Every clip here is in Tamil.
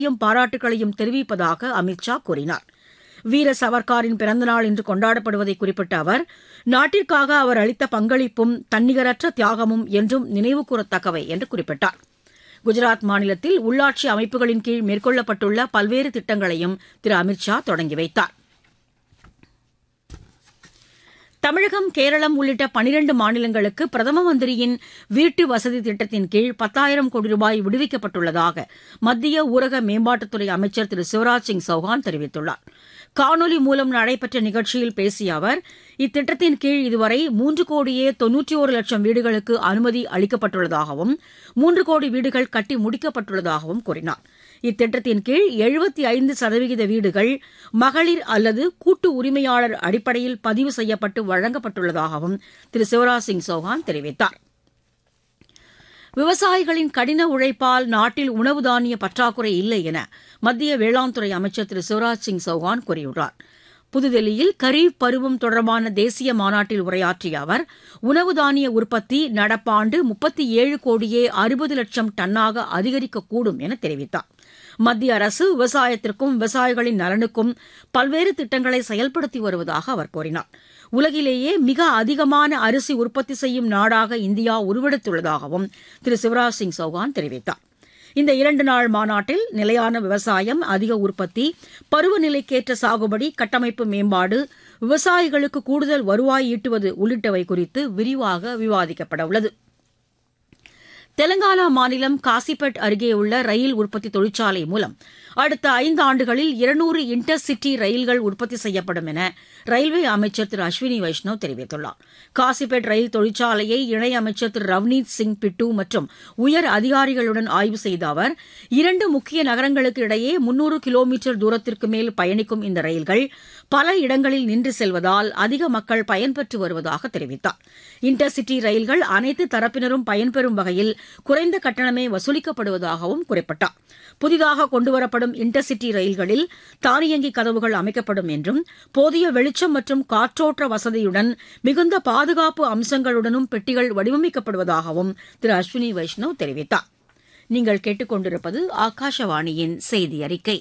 பாராட்டுகளையும் தெரிவிப்பதாக அமித் ஷா கூறினார் வீர சவர்காரின் பிறந்தநாள் இன்று கொண்டாடப்படுவதை குறிப்பிட்ட அவர் நாட்டிற்காக அவர் அளித்த பங்களிப்பும் தன்னிகரற்ற தியாகமும் என்றும் நினைவுகூரத்தக்கவை என்று குறிப்பிட்டார் குஜராத் மாநிலத்தில் உள்ளாட்சி அமைப்புகளின் கீழ் மேற்கொள்ளப்பட்டுள்ள பல்வேறு திட்டங்களையும் திரு அமித் ஷா தொடங்கி வைத்தார் தமிழகம் கேரளம் உள்ளிட்ட பனிரண்டு மாநிலங்களுக்கு பிரதம மந்திரியின் வீட்டு வசதி திட்டத்தின் கீழ் பத்தாயிரம் கோடி ரூபாய் விடுவிக்கப்பட்டுள்ளதாக மத்திய ஊரக மேம்பாட்டுத்துறை அமைச்சர் திரு சிவராஜ் சிங் சௌஹான் தெரிவித்துள்ளார் காணொலி மூலம் நடைபெற்ற நிகழ்ச்சியில் பேசிய அவர் இத்திட்டத்தின் கீழ் இதுவரை மூன்று கோடியே தொன்னூற்றி ஒரு லட்சம் வீடுகளுக்கு அனுமதி அளிக்கப்பட்டுள்ளதாகவும் மூன்று கோடி வீடுகள் கட்டி முடிக்கப்பட்டுள்ளதாகவும் கூறினார் இத்திட்டத்தின் கீழ் எழுபத்தி ஐந்து சதவிகித வீடுகள் மகளிர் அல்லது கூட்டு உரிமையாளர் அடிப்படையில் பதிவு செய்யப்பட்டு வழங்கப்பட்டுள்ளதாகவும் திரு சிவராஜ் சிங் சௌஹான் தெரிவித்தார் விவசாயிகளின் கடின உழைப்பால் நாட்டில் உணவு தானிய பற்றாக்குறை இல்லை என மத்திய வேளாண் துறை அமைச்சர் திரு சிவராஜ் சிங் சௌஹான் கூறியுள்ளார் புதுதில்லியில் கரீப் பருவம் தொடர்பான தேசிய மாநாட்டில் உரையாற்றிய அவர் உணவு தானிய உற்பத்தி நடப்பாண்டு முப்பத்தி ஏழு கோடியே அறுபது லட்சம் டன்னாக அதிகரிக்கக்கூடும் என தெரிவித்தார் மத்திய அரசு விவசாயத்திற்கும் விவசாயிகளின் நலனுக்கும் பல்வேறு திட்டங்களை செயல்படுத்தி வருவதாக அவர் கூறினார் உலகிலேயே மிக அதிகமான அரிசி உற்பத்தி செய்யும் நாடாக இந்தியா உருவெடுத்துள்ளதாகவும் திரு சிவராஜ் சிங் சௌகான் தெரிவித்தார் இந்த இரண்டு நாள் மாநாட்டில் நிலையான விவசாயம் அதிக உற்பத்தி பருவநிலைக்கேற்ற சாகுபடி கட்டமைப்பு மேம்பாடு விவசாயிகளுக்கு கூடுதல் வருவாய் ஈட்டுவது உள்ளிட்டவை குறித்து விரிவாக விவாதிக்கப்பட உள்ளது தெலங்கானா மாநிலம் காசிபட் அருகே உள்ள ரயில் உற்பத்தி தொழிற்சாலை மூலம் அடுத்த ஐந்து ஆண்டுகளில் இருநூறு இன்டர் சிட்டி ரயில்கள் உற்பத்தி செய்யப்படும் என ரயில்வே அமைச்சர் திரு அஸ்வினி வைஷ்ணவ் தெரிவித்துள்ளார் காசிபேட் ரயில் தொழிற்சாலையை இணையமைச்சர் திரு ரவ்னீத் சிங் பிட்டு மற்றும் உயர் அதிகாரிகளுடன் ஆய்வு செய்த அவர் இரண்டு முக்கிய நகரங்களுக்கு இடையே முன்னூறு கிலோமீட்டர் தூரத்திற்கு மேல் பயணிக்கும் இந்த ரயில்கள் பல இடங்களில் நின்று செல்வதால் அதிக மக்கள் பயன்பெற்று வருவதாக தெரிவித்தார் இன்டர் சிட்டி ரயில்கள் அனைத்து தரப்பினரும் பயன்பெறும் வகையில் குறைந்த கட்டணமே வசூலிக்கப்படுவதாகவும் குறிப்பிட்டார் புதிதாக கொண்டுவரப்படும் இன்டர்சிட்டி ரயில்களில் தானியங்கி கதவுகள் அமைக்கப்படும் என்றும் போதிய வெளிச்சம் மற்றும் காற்றோட்ட வசதியுடன் மிகுந்த பாதுகாப்பு அம்சங்களுடனும் பெட்டிகள் வடிவமைக்கப்படுவதாகவும் திரு அஸ்வினி வைஷ்ணவ் தெரிவித்தார் நீங்கள் கேட்டுக்கொண்டிருப்பது ஆகாஷவாணியின் செய்தி அறிக்கை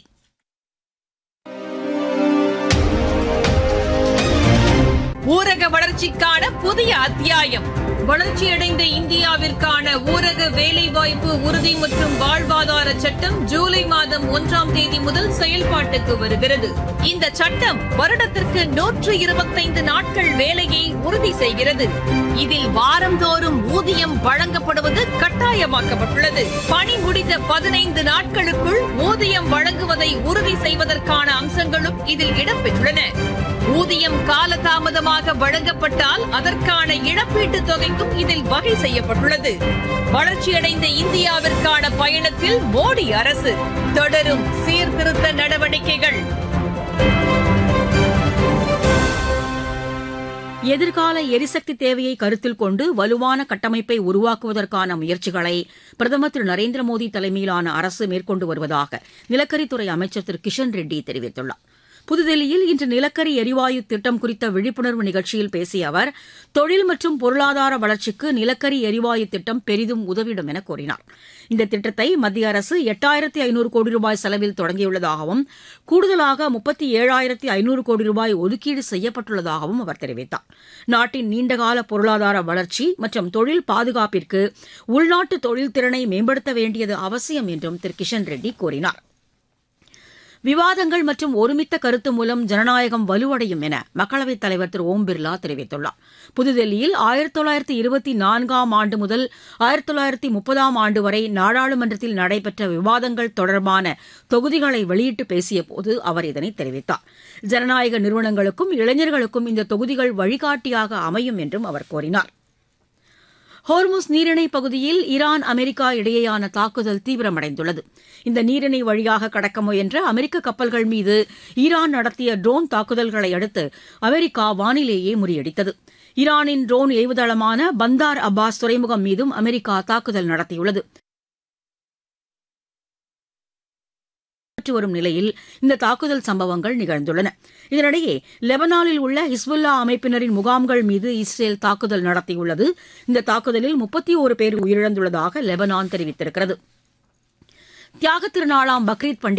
ஊரக வளர்ச்சிக்கான புதிய அத்தியாயம் வளர்ச்சியடைந்த இந்தியாவிற்கான ஊரக வேலைவாய்ப்பு உறுதி மற்றும் வாழ்வாதார சட்டம் ஜூலை மாதம் ஒன்றாம் தேதி முதல் செயல்பாட்டுக்கு வருகிறது இந்த சட்டம் வருடத்திற்கு நூற்று இருபத்தைந்து நாட்கள் வேலையை உறுதி செய்கிறது இதில் வாரந்தோறும் ஊதியம் வழங்கப்படுவது கட்டாயமாக்கப்பட்டுள்ளது பணி முடிந்த பதினைந்து நாட்களுக்குள் ஊதியம் வழங்குவதை உறுதி செய்வதற்கான அம்சங்களும் இதில் இடம்பெற்றுள்ளன ஊதியம் காலதாமதமாக வழங்கப்பட்டால் அதற்கான இழப்பீட்டுத் தொகைக்கும் இதில் வகை செய்யப்பட்டுள்ளது வளர்ச்சியடைந்த இந்தியாவிற்கான பயணத்தில் மோடி அரசு தொடரும் சீர்திருத்த நடவடிக்கைகள் எதிர்கால எரிசக்தி தேவையை கருத்தில் கொண்டு வலுவான கட்டமைப்பை உருவாக்குவதற்கான முயற்சிகளை பிரதமர் திரு நரேந்திர மோடி தலைமையிலான அரசு மேற்கொண்டு வருவதாக நிலக்கரித்துறை அமைச்சர் திரு கிஷன் ரெட்டி தெரிவித்துள்ளார் புதுதில்லியில் இன்று நிலக்கரி எரிவாயு திட்டம் குறித்த விழிப்புணர்வு நிகழ்ச்சியில் பேசிய அவர் தொழில் மற்றும் பொருளாதார வளர்ச்சிக்கு நிலக்கரி எரிவாயு திட்டம் பெரிதும் உதவிடும் என கூறினார் இந்த திட்டத்தை மத்திய அரசு எட்டாயிரத்தி ஐநூறு கோடி ரூபாய் செலவில் தொடங்கியுள்ளதாகவும் கூடுதலாக முப்பத்தி ஏழாயிரத்தி ஐநூறு கோடி ரூபாய் ஒதுக்கீடு செய்யப்பட்டுள்ளதாகவும் அவர் தெரிவித்தார் நாட்டின் நீண்டகால பொருளாதார வளர்ச்சி மற்றும் தொழில் பாதுகாப்பிற்கு உள்நாட்டு தொழில் திறனை மேம்படுத்த வேண்டியது அவசியம் என்றும் திரு கிஷன் ரெட்டி கூறினார் விவாதங்கள் மற்றும் ஒருமித்த கருத்து மூலம் ஜனநாயகம் வலுவடையும் என மக்களவைத் தலைவர் திரு ஓம் பிர்லா தெரிவித்துள்ளார் புதுதில்லியில் ஆயிரத்தி தொள்ளாயிரத்தி இருபத்தி நான்காம் ஆண்டு முதல் ஆயிரத்தி தொள்ளாயிரத்தி முப்பதாம் ஆண்டு வரை நாடாளுமன்றத்தில் நடைபெற்ற விவாதங்கள் தொடர்பான தொகுதிகளை வெளியிட்டு பேசியபோது அவர் இதனை தெரிவித்தார் ஜனநாயக நிறுவனங்களுக்கும் இளைஞர்களுக்கும் இந்த தொகுதிகள் வழிகாட்டியாக அமையும் என்றும் அவர் கூறினார் ஹோர்முஸ் நீரிணை பகுதியில் ஈரான் அமெரிக்கா இடையேயான தாக்குதல் தீவிரமடைந்துள்ளது இந்த நீரிணை வழியாக கடக்க முயன்ற அமெரிக்க கப்பல்கள் மீது ஈரான் நடத்திய ட்ரோன் தாக்குதல்களை அடுத்து அமெரிக்கா வானிலேயே முறியடித்தது ஈரானின் ட்ரோன் ஏவுதளமான பந்தார் அப்பாஸ் துறைமுகம் மீதும் அமெரிக்கா தாக்குதல் நடத்தியுள்ளது நடைபெற்று வரும் நிலையில் இந்த தாக்குதல் சம்பவங்கள் நிகழ்ந்துள்ளன இதனிடையே லெபனானில் உள்ள ஹிஸ்புல்லா அமைப்பினரின் முகாம்கள் மீது இஸ்ரேல் தாக்குதல் நடத்தியுள்ளது இந்த தாக்குதலில் முப்பத்தி ஒரு பேர் உயிரிழந்துள்ளதாக லெபனான் தெரிவித்திருக்கிறது தியாகத் திருநாளாம் பக்ரீத் பண்டிகை